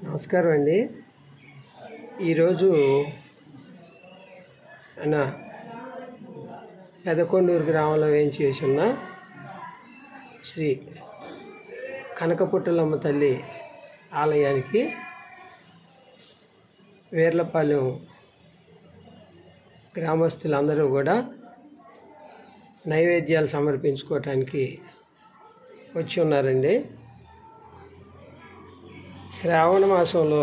నమస్కారం అండి ఈరోజు మన పెదకొండూరు గ్రామంలో ఏం చేసిన శ్రీ కనకపుట్టలమ్మ తల్లి ఆలయానికి వేర్లపాలెం గ్రామస్తులందరూ కూడా నైవేద్యాలు సమర్పించుకోవటానికి వచ్చి ఉన్నారండి శ్రావణ మాసంలో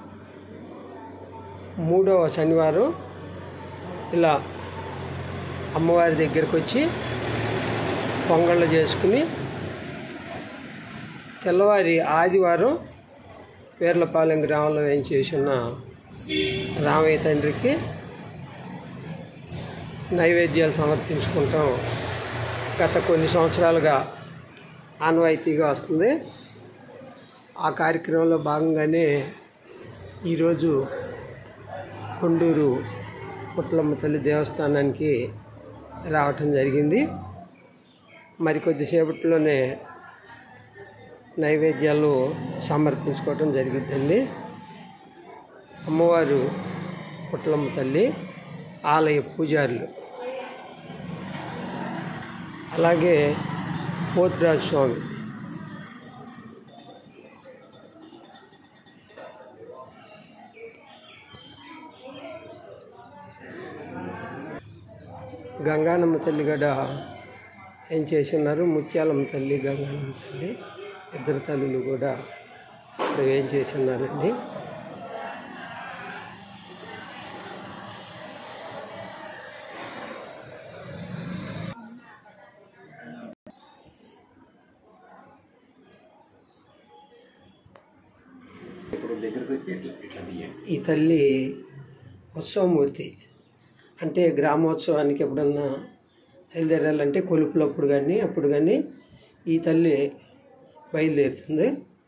మూడవ శనివారం ఇలా అమ్మవారి దగ్గరికి వచ్చి పొంగళ్ళు చేసుకుని తెల్లవారి ఆదివారం పేర్లపాలెం గ్రామంలో ఏం చేసిన రామయ్య తండ్రికి నైవేద్యాలు సమర్పించుకుంటాం గత కొన్ని సంవత్సరాలుగా ఆనవాయితీగా వస్తుంది ఆ కార్యక్రమంలో భాగంగానే ఈరోజు కొండూరు పుట్లమ్మ తల్లి దేవస్థానానికి రావటం జరిగింది మరి కొద్దిసేపట్లోనే నైవేద్యాలు సమర్పించుకోవటం జరిగిద్దండి అమ్మవారు పుట్లమ్మ తల్లి ఆలయ పూజారులు అలాగే పోతురాజు స్వామి గంగానమ్మ తల్లి గడ ఏం చేస్తున్నారు ముత్యాలమ్మ తల్లి గంగానమ్మ తల్లి ఇద్దరు తల్లులు కూడా ఇక్కడ ఏం చేస్తున్నారండి ఇప్పుడు దగ్గరకు వచ్చి ఇట్లా ఇట్లా తీయండి ఈ తల్లి ఉత్సవమూర్తి అంటే గ్రామోత్సవానికి ఎప్పుడన్నా బయలుదేరాలంటే కొలుపులప్పుడు కానీ అప్పుడు కానీ ఈ తల్లి బయలుదేరుతుంది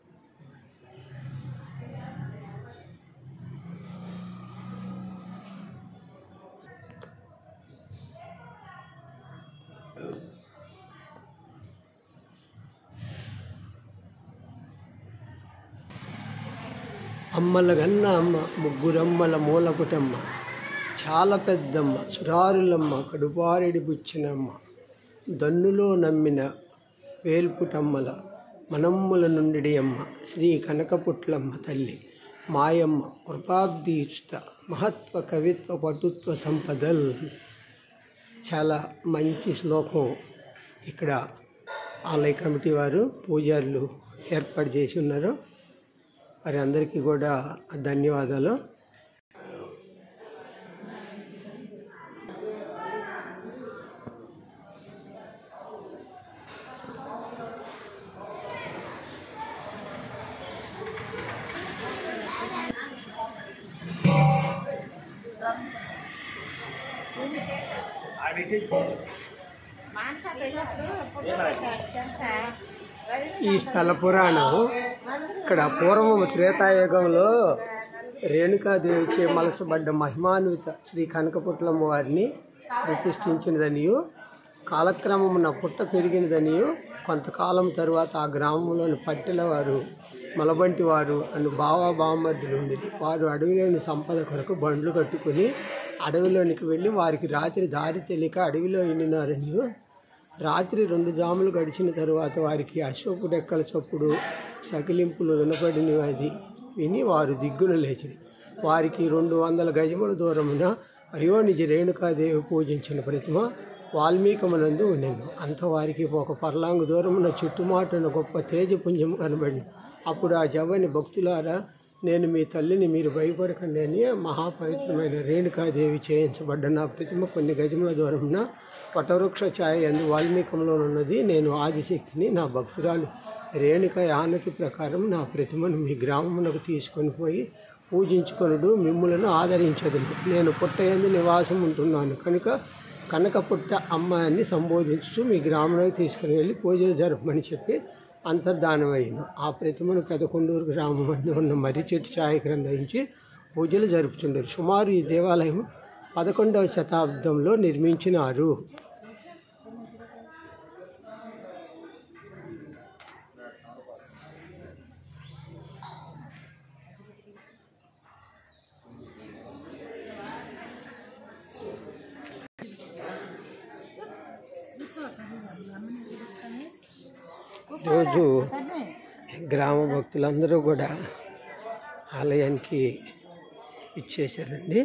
అమ్మల గన్న అమ్మ ముగ్గురమ్మల మూలపుటమ్మ చాలా పెద్దమ్మ సురారులమ్మ కడుపారెడి బుచ్చినమ్మ దన్నులో నమ్మిన వేల్పుటమ్మల మనమ్ముల నుండి అమ్మ శ్రీ కనకపుట్లమ్మ తల్లి మాయమ్మ కృపాబ్దీష్ట మహత్వ కవిత్వ పటుత్వ సంపదల్ చాలా మంచి శ్లోకం ఇక్కడ ఆలయ కమిటీ వారు పూజారులు ఏర్పాటు చేసి ఉన్నారు వారి అందరికీ కూడా ధన్యవాదాలు ఈ స్థల పురాణం ఇక్కడ పూర్వం త్రేతాయుగంలో రేణుకాదేవిచే మలసబడ్డ మహిమాన్విత శ్రీ కనకపుట్లమ్మ వారిని ప్రతిష్ఠించినదనియు కాలక్రమమున పుట్ట పెరిగినదనియు కొంతకాలం తరువాత ఆ గ్రామంలోని పట్టెల వారు మలబంటి వారు అను బావా బామ్మర్దులు ఉండేది వారు అడవిలోని సంపద కొరకు బండ్లు కట్టుకుని అడవిలోనికి వెళ్ళి వారికి రాత్రి దారి తెలియక అడవిలో ఎండినారనియు రాత్రి రెండు జాములు గడిచిన తరువాత వారికి అశ్వపు డెక్కల చప్పుడు సకిలింపులు వినపడినది విని వారు దిగ్గున లేచిరి వారికి రెండు వందల గజముల దూరమున అయోనిజ రేణుకాదేవి పూజించిన ప్రతిమ వాల్మీకమునందు ఉండెను అంత వారికి ఒక పర్లాంగు దూరమున చుట్టుమాటున గొప్ప తేజపుంజం కనబడింది అప్పుడు ఆ జవ్వని భక్తులారా నేను మీ తల్లిని మీరు భయపడకండి అని మహాపవిత్రమైన రేణుకాదేవి చేయించబడ్డ నా ప్రతిమ కొన్ని గజముల దూరమున వటవృక్ష ఛాయ ఎందు వాల్మీకంలో ఉన్నది నేను ఆదిశక్తిని నా భక్తురాలు రేణుక ఆనతి ప్రకారం నా ప్రతిమను మీ గ్రామమునకు తీసుకొని పోయి పూజించుకొనుడు మిమ్ములను ఆదరించదు నేను పుట్టయందు నివాసం ఉంటున్నాను కనుక కనక పుట్ట అమ్మాయిని సంబోధించుచు మీ గ్రామంలోకి తీసుకుని వెళ్ళి పూజలు జరపమని చెప్పి అంతర్ధానమైన ఆ ప్రతిమను పెదకొండూరు గ్రామం మధ్య ఉన్న మర్రి చెట్టు ఛాయ గ్రంథించి పూజలు జరుపుతుంటారు సుమారు ఈ దేవాలయం పదకొండవ శతాబ్దంలో నిర్మించినారు ఈరోజు గ్రామ భక్తులందరూ కూడా ఆలయానికి ఇచ్చేశారండి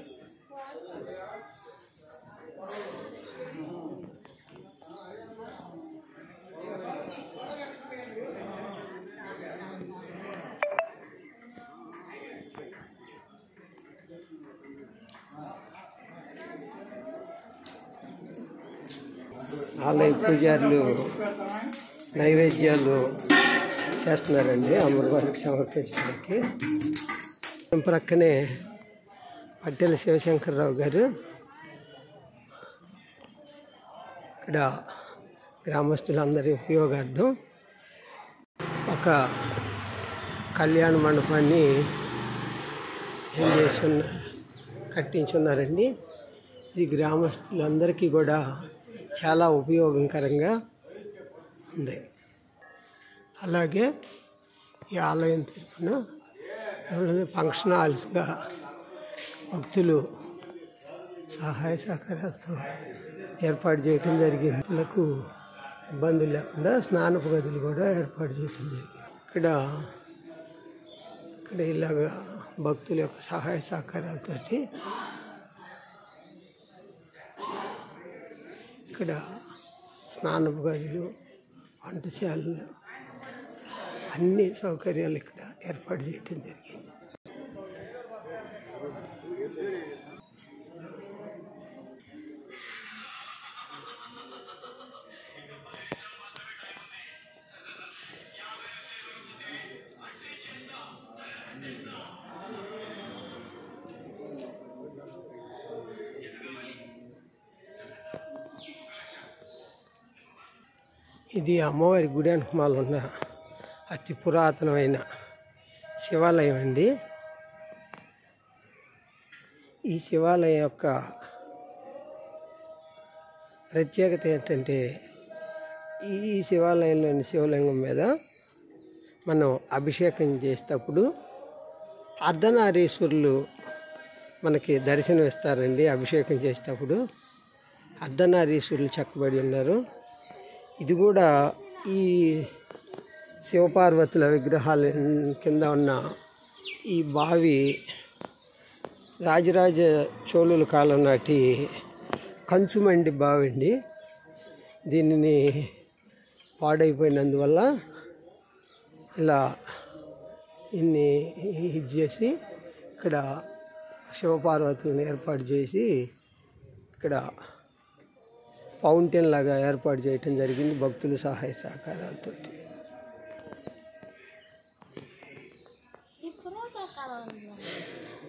ఆలయ పూజారులు నైవేద్యాలు చేస్తున్నారండి అమ్మవారికి సమర్పించడానికి ప్రక్కనే పట్టెల శివశంకర్రావు గారు ఇక్కడ గ్రామస్తులందరి ఉపయోగార్థం ఒక కళ్యాణ మండపాన్ని ఏం చేస్తున్న కట్టించున్నారండి ఇది గ్రామస్తులందరికీ కూడా చాలా ఉపయోగకరంగా ఉంది అలాగే ఈ ఆలయం తరఫున ఫంక్షన్ హాల్స్గా భక్తులు సహాయ సహకారాలతో ఏర్పాటు చేయడం జరిగింది భక్తులకు ఇబ్బంది లేకుండా స్నానపు గదులు కూడా ఏర్పాటు చేయడం జరిగింది ఇక్కడ ఇక్కడ ఇలాగా భక్తుల యొక్క సహాయ సహకారాలతోటి ఇక్కడ స్నానపు గదులు వంటశాలలు అన్ని సౌకర్యాలు ఇక్కడ ఏర్పాటు చేయడం జరిగింది ఇది అమ్మవారి గుడి వెనకమాల ఉన్న అతి పురాతనమైన శివాలయం అండి ఈ శివాలయం యొక్క ప్రత్యేకత ఏంటంటే ఈ శివాలయంలోని శివలింగం మీద మనం అభిషేకం చేసేటప్పుడు అర్ధనారీశ్వరులు మనకి దర్శనం ఇస్తారండి అభిషేకం చేసేటప్పుడు అర్ధనారీశ్వరులు చెక్కబడి ఉన్నారు ఇది కూడా ఈ శివపార్వతుల విగ్రహాల కింద ఉన్న ఈ బావి రాజరాజ చోళుల కాలం నాటి కంచుమండి బావి అండి దీనిని పాడైపోయినందువల్ల ఇలా ఇన్ని ఇది చేసి ఇక్కడ శివపార్వతులను ఏర్పాటు చేసి ఇక్కడ ఫౌంటైన్ లాగా ఏర్పాటు చేయటం జరిగింది భక్తుల సహాయ సహకారాలతో ఈ పురాతన కాలంలో